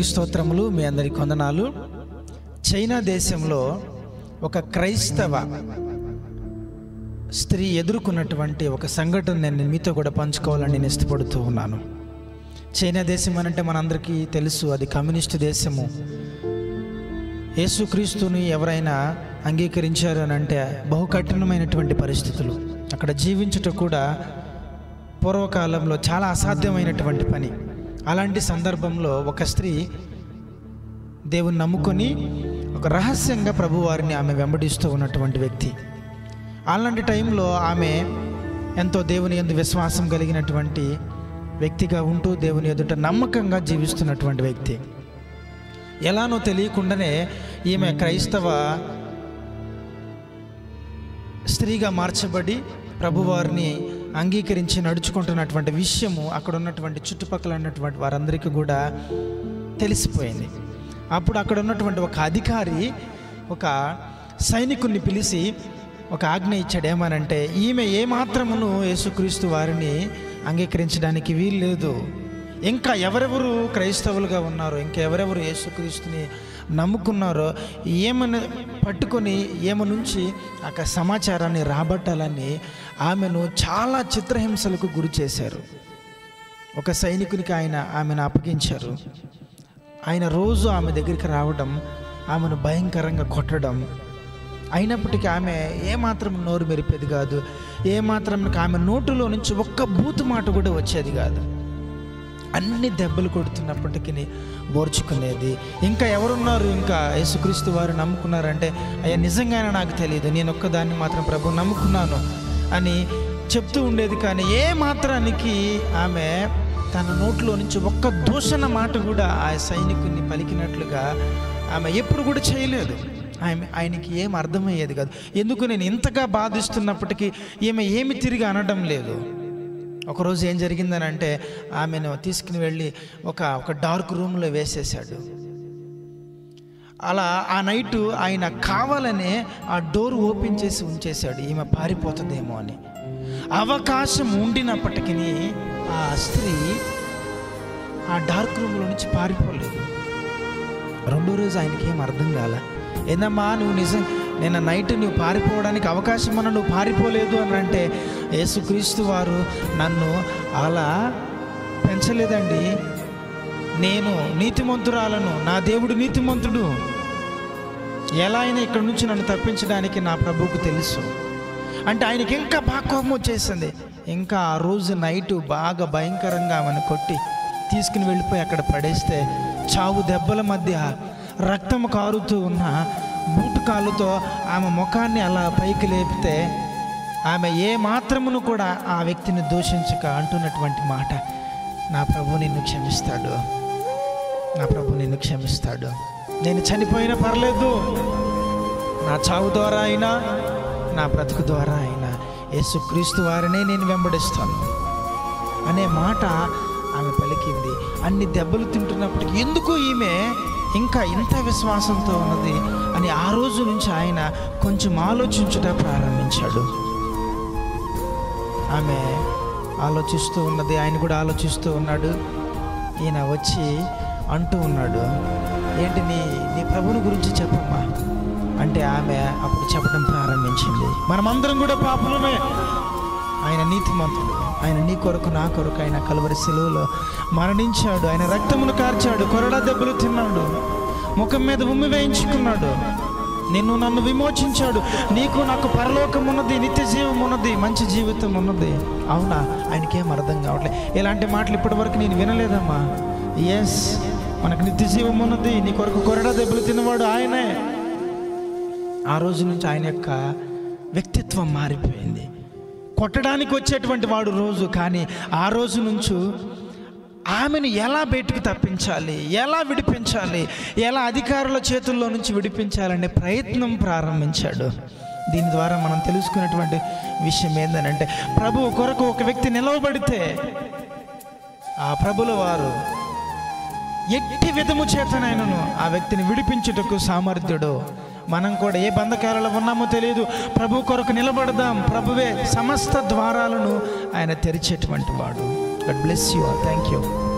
దేవునికి స్తోత్రములు మీ అందరికి వందనాలు చైనా దేశంలో ఒక క్రైస్తవ స్త్రీ ఎదుర్కొన్నటువంటి ఒక సంఘటన నేను మీతో కూడా పంచుకోవాలని నేను ఇష్టపడుతూ ఉన్నాను చైనా దేశం అనంటే మనందరికీ తెలుసు అది కమ్యూనిస్ట్ దేశము యేసుక్రీస్తుని ఎవరైనా అంగీకరించారు అని అంటే బహు కఠినమైనటువంటి పరిస్థితులు అక్కడ జీవించుట కూడా పూర్వకాలంలో చాలా అసాధ్యమైనటువంటి పని అలాంటి సందర్భంలో ఒక స్త్రీ దేవుని నమ్ముకొని ఒక రహస్యంగా ప్రభువారిని ఆమె వెంబడిస్తూ ఉన్నటువంటి వ్యక్తి అలాంటి టైంలో ఆమె ఎంతో దేవుని ఎందు విశ్వాసం కలిగినటువంటి వ్యక్తిగా ఉంటూ దేవుని ఎదుట నమ్మకంగా జీవిస్తున్నటువంటి వ్యక్తి ఎలానో తెలియకుండానే ఈమె క్రైస్తవ స్త్రీగా మార్చబడి ప్రభువారిని అంగీకరించి నడుచుకుంటున్నటువంటి విషయము అక్కడ ఉన్నటువంటి చుట్టుపక్కల ఉన్నటువంటి వారందరికీ కూడా తెలిసిపోయింది అప్పుడు అక్కడ ఉన్నటువంటి ఒక అధికారి ఒక సైనికుడిని పిలిచి ఒక ఆజ్ఞ ఇచ్చాడు ఏమనంటే ఈమె ఏమాత్రమును యేసుక్రీస్తు వారిని అంగీకరించడానికి వీలు లేదు ఇంకా ఎవరెవరు క్రైస్తవులుగా ఉన్నారో ఇంకా ఎవరెవరు యేసుక్రీస్తుని నమ్ముకున్నారో ఏమని పట్టుకొని ఏమ నుంచి ఆ సమాచారాన్ని రాబట్టాలని ఆమెను చాలా చిత్రహింసలకు గురి చేశారు ఒక సైనికునికి ఆయన ఆమెను అప్పగించారు ఆయన రోజు ఆమె దగ్గరికి రావడం ఆమెను భయంకరంగా కొట్టడం అయినప్పటికీ ఆమె ఏమాత్రం నోరు మెరిపేది కాదు ఏమాత్రం ఆమె నోటులో నుంచి ఒక్క బూతు మాట కూడా వచ్చేది కాదు అన్ని దెబ్బలు కొడుతున్నప్పటికీ ఓర్చుకునేది ఇంకా ఎవరున్నారు ఇంకా యేసుక్రీస్తు వారు నమ్ముకున్నారంటే అయ్యా నిజంగానే నాకు తెలియదు నేను ఒక్కదాన్ని మాత్రం ప్రభు నమ్ముకున్నాను అని చెప్తూ ఉండేది కానీ ఏ మాత్రానికి ఆమె తన నోట్లో నుంచి ఒక్క దూషణ మాట కూడా ఆ సైనికుని పలికినట్లుగా ఆమె ఎప్పుడు కూడా చేయలేదు ఆమె ఆయనకి ఏం అర్థమయ్యేది కాదు ఎందుకు నేను ఇంతగా బాధిస్తున్నప్పటికీ ఈమె ఏమి తిరిగి అనడం లేదు ఒకరోజు ఏం జరిగిందని అంటే ఆమెను తీసుకుని వెళ్ళి ఒక ఒక డార్క్ రూమ్లో వేసేసాడు అలా ఆ నైటు ఆయన కావాలనే ఆ డోర్ ఓపెన్ చేసి ఉంచేశాడు ఈమె పారిపోతుందేమో అని అవకాశం ఉండినప్పటికీ ఆ స్త్రీ ఆ డార్క్ రూమ్లో నుంచి పారిపోలేదు రెండో రోజు ఆయనకి ఏం అర్థం కాల ఏందమ్మా నువ్వు నిజం నిన్న నైట్ నువ్వు పారిపోవడానికి అవకాశం ఉన్న నువ్వు పారిపోలేదు అని అంటే యేసుక్రీస్తు వారు నన్ను అలా పెంచలేదండి నేను నీతిమంతురాలను నా దేవుడు నీతిమంతుడు ఎలా అయినా ఇక్కడి నుంచి నన్ను తప్పించడానికి నా ప్రభువుకు తెలుసు అంటే ఆయనకి ఇంకా బాగా కోపం వచ్చేసింది ఇంకా ఆ రోజు నైట్ బాగా భయంకరంగా ఆమెను కొట్టి తీసుకుని వెళ్ళిపోయి అక్కడ పడేస్తే చావు దెబ్బల మధ్య రక్తం కారుతూ ఉన్న బూటు కాళ్ళతో ఆమె ముఖాన్ని అలా పైకి లేపితే ఆమె ఏ మాత్రమును కూడా ఆ వ్యక్తిని దూషించక అంటున్నటువంటి మాట నా ప్రభు నిన్ను క్షమిస్తాడు నా ప్రభు నిన్ను క్షమిస్తాడు నేను చనిపోయినా పర్లేదు నా చావు ద్వారా అయినా నా బ్రతుకు ద్వారా అయినా యేసుక్రీస్తు వారినే నేను వెంబడిస్తాను అనే మాట ఆమె పలికింది అన్ని దెబ్బలు తింటున్నప్పటికీ ఎందుకు ఈమె ఇంకా ఇంత విశ్వాసంతో ఉన్నది అని ఆ రోజు నుంచి ఆయన కొంచెం ఆలోచించుట ప్రారంభించాడు ఆమె ఆలోచిస్తూ ఉన్నది ఆయన కూడా ఆలోచిస్తూ ఉన్నాడు ఈయన వచ్చి అంటూ ఉన్నాడు ఏంటి నీ నీ ప్రభుని గురించి చెప్పమ్మా అంటే ఆమె అప్పుడు చెప్పడం ప్రారంభించింది మనమందరం కూడా పాపులమే ఆయన నీతిమంతుడు ఆయన నీ కొరకు నా కొరకు ఆయన కలువరి సెలువులో మరణించాడు ఆయన రక్తమును కార్చాడు కొరడా దెబ్బలు తిన్నాడు ముఖం మీద ఉమ్మి వేయించుకున్నాడు నిన్ను నన్ను విమోచించాడు నీకు నాకు పరలోకం ఉన్నది నిత్య జీవం ఉన్నది మంచి జీవితం ఉన్నది అవునా ఆయనకేం అర్థం కావట్లేదు ఇలాంటి మాటలు ఇప్పటివరకు నేను వినలేదమ్మా ఎస్ మనకు నిత్య జీవం ఉన్నది నీ కొరకు కొరడా దెబ్బలు తిన్నవాడు ఆయనే ఆ రోజు నుంచి ఆయన యొక్క వ్యక్తిత్వం మారిపోయింది కొట్టడానికి వచ్చేటువంటి వాడు రోజు కానీ ఆ రోజు నుంచి ఆమెను ఎలా బయటకు తప్పించాలి ఎలా విడిపించాలి ఎలా అధికారుల చేతుల్లో నుంచి విడిపించాలనే ప్రయత్నం ప్రారంభించాడు దీని ద్వారా మనం తెలుసుకున్నటువంటి విషయం ఏంటంటే ప్రభు కొరకు ఒక వ్యక్తి నిలవబడితే ఆ ప్రభుల వారు ఎట్టి విధము చేతనైనను ఆ వ్యక్తిని విడిపించుటకు సామర్థ్యుడు మనం కూడా ఏ బంధకాలలో ఉన్నామో తెలియదు ప్రభు కొరకు నిలబడదాం ప్రభువే సమస్త ద్వారాలను ఆయన తెరిచేటువంటి వాడు god bless you thank you